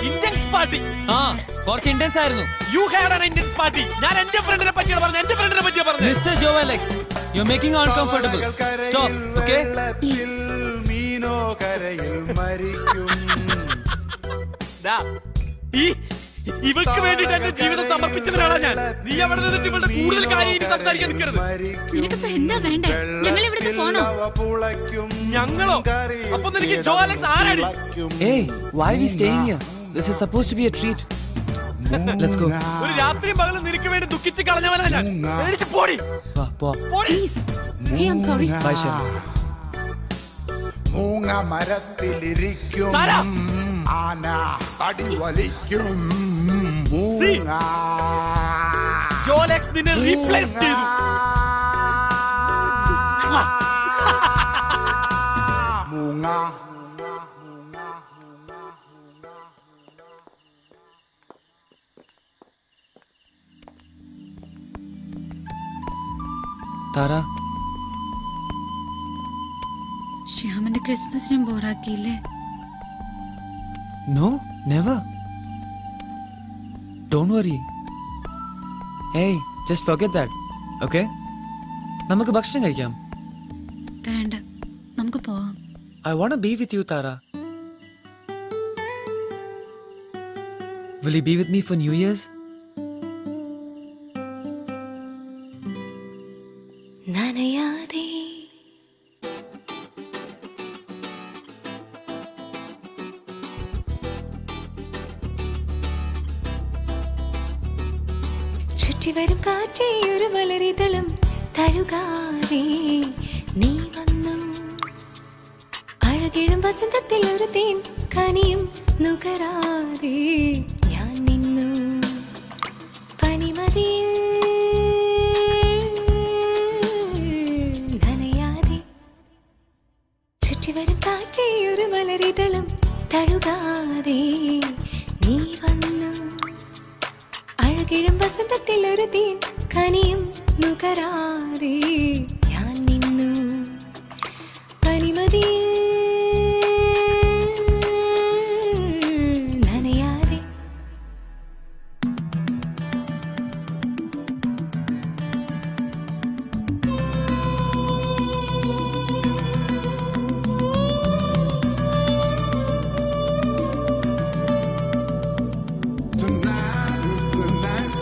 Indians party ആ കുറച്ച് intense ആയിരുന്നു you had an Indians party ഞാൻ എന്റെ ഫ്രണ്ടിനെ പറ്റിയാണ് പറഞ്ഞത് എന്റെ ഫ്രണ്ടിനെ പറ്റിയാ പറഞ്ഞത് mister Joe Alex you making uncomfortable stop okay മീനോ കരയിൽ മരിക്കും ദാ, ഈ ഇവൾക്ക് വേണ്ടിട്ട് എന്റെ ജീവിതം സമർപ്പിച്ചവനാണ് ഞാൻ നീ അവിടെ നിന്നിട്ട് ഇവളുടെ കൂടുതൽ കാര്യം ഇനി സംസാരിക്കാൻ നിൽക്കരുത് നിനക്കിപ്പോ എന്താ വേണ്ടേ ഞങ്ങൾ ഇവിടുത്തെ പോണോ ഞങ്ങളോ അപ്പൊ നിനക്ക് ജോ അലക്സ് ആരാടി ഏയ് why we staying here this is suppose to be a treat let's go ഒരു രാത്രിയും പകലും നിനക്ക് വേണ്ടി ദുഃഖിച്ച് കളഞ്ഞവനാ ഞാൻ എഴുതിച്ച് പോടി വാ പോ പോടി ഹേ ഐ സോറി ബൈ ശരി മൂങ്ങ മരത്തിലിരിക്കും താരാ. ആന തടി വലിക്കും See. മൂങ്ങ ജോ അലക്സ് നിന്നെ റീപ്ലേസ് ചെയ്തു മൂങ്ങ താര ശ്യാമന്റെ ക്രിസ്മസ് ഞാൻ ബോറാക്കിയില്ലേ നോ നെവർ ഡോണ്ട് വറി ഏയ് ജസ്റ്റ് ഫോർഗെറ്റ് ദാറ്റ് ഓക്കെ നമുക്ക് ഭക്ഷണം കഴിക്കാം വേണ്ട നമുക്ക് പോവാം I want to be with you, Tara. Will you be with me for New Year's? നനയാതെ ചുറ്റിവരും കാറ്റേ ഒരു മലരിതളും തഴുകാതെ നീ വന്നു അഴകിഴും വസന്തത്തിൽ ഒരു തേൻ കനിയും നുകരാതെ ഞാൻ നിന്നു പനിമതിയിൽ നനയാതെ ചുറ്റിവരും കാറ്റേ ഒരു മലരിതളും തഴുകാതെ നീ വന്നു അഴകിഴും വസന്തത്തിൽ ഒരു തീൻ കനിയും നുകരാതെ ഞാൻ നിന്നു പനിമതിയിൽ നനയാതെ Tonight is the night.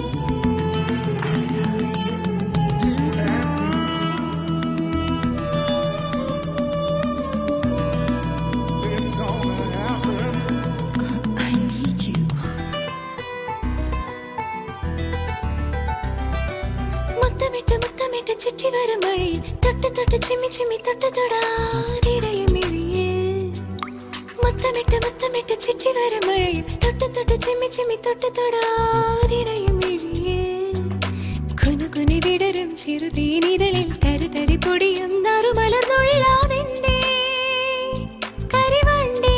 You and me. It's gonna happen. I need you. മുത്തമിട്ട് മുത്തമിട്ട് ചുറ്റി വരും മഴയിൽ തൊട്ട് തൊട്ട് ചിമ്മി ചിമ്മി തൊട്ട് തൊടാതിടയും മിഴിയിൽ മുത്തമിട്ട് മുത്തമിട്ട് ചുറ്റി വരും മഴയിൽ തൊട്ട് തൊട്ട് ചിമ്മി ചിമ്മി തൊട്ട് തൊടാതിടയും മിഴിയിൽ കുനുകുനി വിടരും ചെറുതീനിതളിൽ കരുതരി പൊടിയും നറുമലർന്നൊഴിലാതെന്തേ കരിവണ്ടേ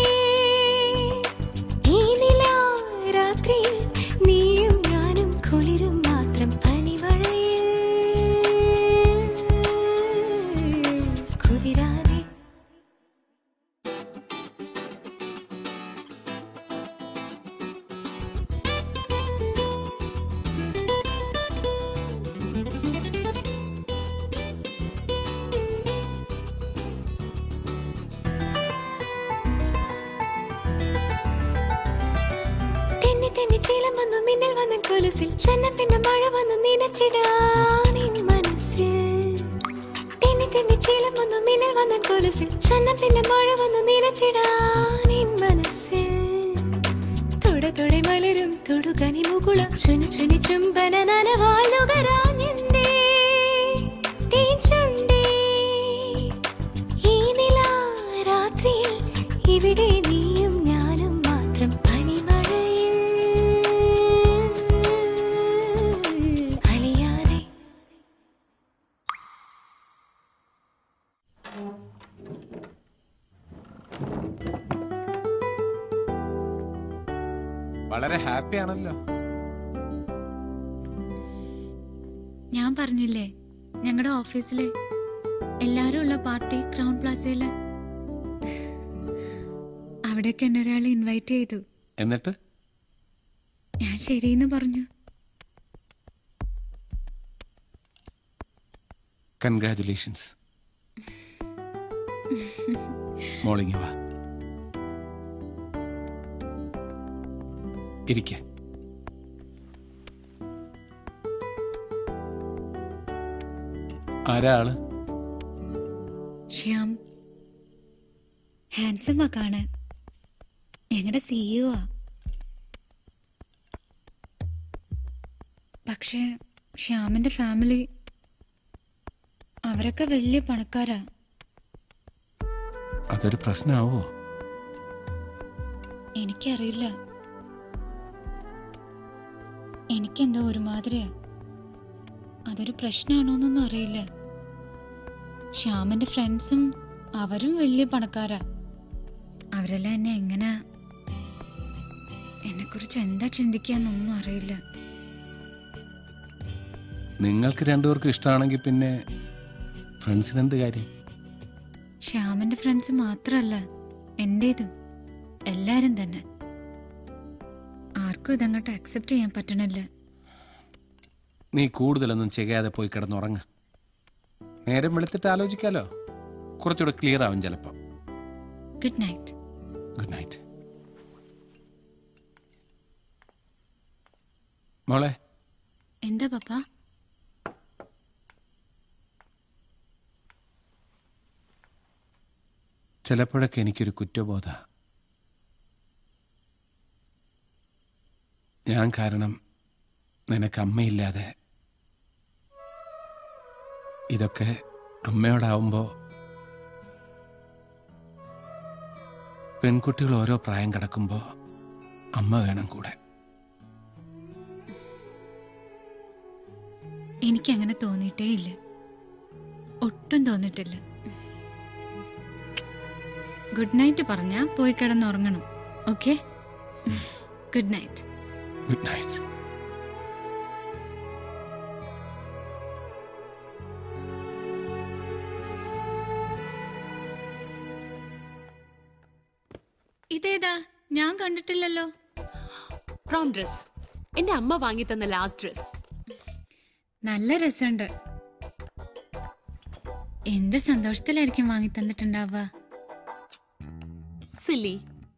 ഈ നിലാ രാത്രിയിൽ നീയും ഞാനും കുളിരും മാത്രം പനിമഴയിൽ കുതിരാതെ തെന്നി തെന്നി ചീലം വന്നു മിന്നൽ വന്നു കൊലുസിൽ ചെന്ന പിന്നെ മഴ വന്നു നിനച്ചിടാനിൻ മനസ്സിൽ തെന്നി തെന്നി ചീലം വന്നു മിന്നൽ വന്നു കൊലുസിൽ ചെന്ന പിന്നെ മഴ വന്നു നിനച്ചിടാനിൻ മനസ്സിൽ തുട തുട മലരും തൊടുകനി മുകുളം ചുനി ചുനി ചുംബന നനവാൽ നുകരാഞ്ഞെന്തേ തേച്ചുണ്ടേ ഈ നിലാ രാത്രിയിൽ ഇവിടെ നീയും ഞാനും മാത്രം പനിമഴയിൽ അലിയാതെ വളരെ ഹാപ്പി ആണല്ലോ ഞാൻ പറഞ്ഞില്ലേ ഞങ്ങളുടെ ഓഫീസില് എല്ലാരും ഉള്ള പാർട്ടി ക്രൗൺ പ്ലാസയില് അവിടേക്ക് എന്നെ ഒരാൾ ഇൻവൈറ്റ് ചെയ്തു എന്നിട്ട് ഞാൻ ശരിയെന്ന് പറഞ്ഞു കൺഗ്രാറ്റുലേഷൻസ് മോളിങ് വാ ഇരിക്ക ആരാ ആള് ശ്യാം ഹാൻസമാ കാണാൻ ഞങ്ങളുടെ സിഇഒ ആ പക്ഷേ ശ്യാമിന്റെ ഫാമിലി അവരൊക്കെ വലിയ പണക്കാരാ അതൊരു പ്രശ്നമാവോ എനിക്കറിയില്ല എനിക്കെന്തോ ഒരുമാതിരിയാ അതൊരു പ്രശ്നമാണോന്നൊന്നും അറിയില്ല ശ്യാമിന്റെ ഫ്രണ്ട്സും അവരും വലിയ പണക്കാരാ അവരെല്ലാം എന്നെ എങ്ങനെ എന്നെ കുറിച്ച് എന്താ ചിന്തിക്കാന്നൊന്നും അറിയില്ല നിങ്ങൾക്ക് രണ്ടുപേർക്കും ഇഷ്ടമാണെങ്കിൽ പിന്നെ ഫ്രണ്ട്സിന് എന്ത് കാര്യം ശ്യാമിന്റെ ഫ്രണ്ട്സ് മാത്രമല്ല എന്റേതും എല്ലാരും തന്നെ ആർക്കും ഇതങ്ങോട്ട് അക്സെപ്റ്റ് ചെയ്യാൻ പറ്റണില്ല നീ കൂടുതലൊന്നും ചെയ്യാതെ പോയി കിടന്നുറങ്ങ നേരം വെളുത്തിട്ട് ആലോചിക്കാലോ കുറച്ചുകൂടെ ക്ലിയർ ആവും ചിലപ്പോ ഗുഡ് നൈറ്റ് ഗുഡ് നൈറ്റ് മോളെ എന്താ പപ്പ ചിലപ്പോഴൊക്കെ എനിക്കൊരു കുറ്റബോധ ഞാൻ കാരണം നിനക്ക് അമ്മയില്ലാതെ ഇതൊക്കെ അമ്മയോടാവുമ്പോൾ പെൺകുട്ടികൾ ഓരോ പ്രായം കിടക്കുമ്പോൾ അമ്മ വേണം കൂടെ എനിക്കങ്ങനെ തോന്നിയിട്ടേ ഇല്ല ഒട്ടും തോന്നിട്ടില്ല ഗുഡ് നൈറ്റ് പറഞ്ഞാ പോയി കിടന്നുറങ്ങണം okay good night good night ഇതേതാ ഞാൻ കണ്ടിട്ടില്ലല്ലോ പ്രോം ഡ്രസ് എന്റെ അമ്മ വാങ്ങി തന്ന ലാസ്റ്റ് ഡ്രസ് നല്ല രസമുണ്ട് എന്ത് സന്തോഷത്തിലായിരിക്കും വാങ്ങി തന്നിട്ടുണ്ടാവുക സില്ലി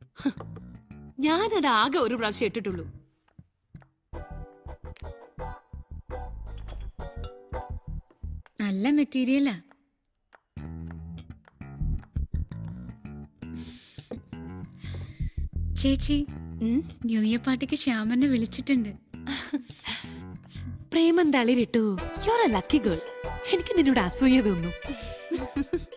ഞാനത് ആകെ ഒരു പ്രാവശ്യം ഇട്ടിട്ടുള്ളൂ നല്ല മെറ്റീരിയലാ ചേച്ചി ഉം? ന്യൂ ഇയർ പാർട്ടിക്ക് ശ്യാമനെ വിളിച്ചിട്ടുണ്ട് പ്രേമം തളിരിട്ടു യുവർ എ ലക്കി ഗേൾ എനിക്ക് നിന്നോട് അസൂയ തോന്നുന്നു